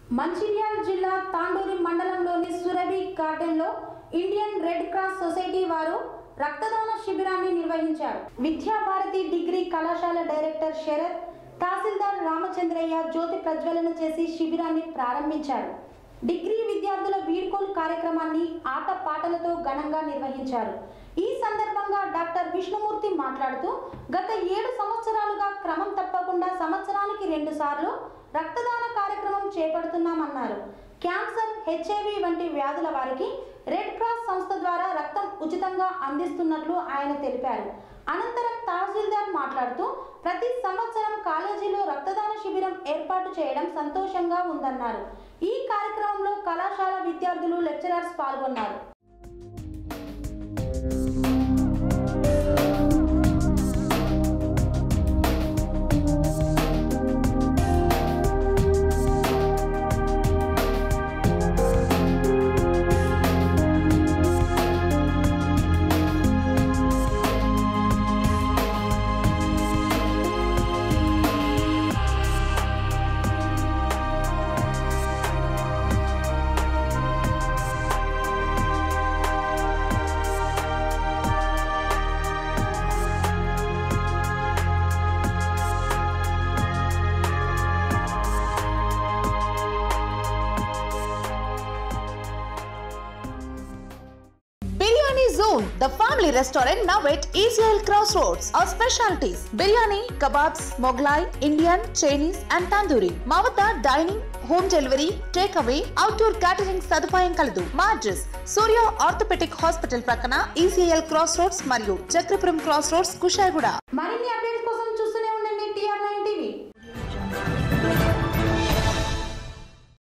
మంచిర్యాల జిల్లా తాండూరి మండలంలోని సురభి గార్డెన్లో ఇండియన్ రెడ్ క్రాస్ సొసైటీ వారు రక్తదాన శిబిరాన్ని నిర్వహించారు విద్యాభారతి డిగ్రీ కళాశాల డైరెక్టర్ శరత్ తహసీల్దార్ రామచంద్రయ్య జ్యోతి ప్రజ్వలన చేసి శిబిరాన్ని ప్రారంభించారు డిగ్రీ విద్యార్థుల వీడ్కోలు కార్యక్రమాన్ని ఆట పాటలతో ఘనంగా నిర్వహించారు ఈ సందర్భంగా డాక్టర్ విష్ణుమూర్తి మాట్లాడుతూ గత ఏడు సంవత్సరాలుగా క్రమం తప్పకుండా సంవత్సరానికి రెండు సార్లు రక్తదాన కార్యక్రమం చేపడుతున్నామన్నారు క్యాన్సర్ హెచ్ఐవి వంటి వ్యాధుల వారికి రెడ్ క్రాస్ సంస్థ ద్వారా రక్తం ఉచితంగా అందిస్తున్నట్లు ఆయన తెలిపారు అనంతరం తహసీల్దార్ మాట్లాడుతూ ప్రతి సంవత్సరం కాలేజీలో రక్తదాన శిబిరం ఏర్పాటు చేయడం సంతోషంగా ఉందన్నారు ఈ కార్యక్రమంలో కళాశాల విద్యార్థులు లెక్చరర్స్ పాల్గొన్నారు Biryani Zone, the family restaurant now at Israel Crossroads. Our specialties biryani, kebabs, Moglai, Indian, Chinese, and tandoori. మా వద్ద dining home delivery take away outdoor catering సదుపాయం కలదు మా అడ్రస్ సూర్య ఆర్థోపెటిక్ హాస్పిటల్ ప్రక్కన ఈసీఎల్ క్రాస్ రోడ్స్ మరియు Chakrapuram cross roads Kushaiguda మరిన్ని updates కోసం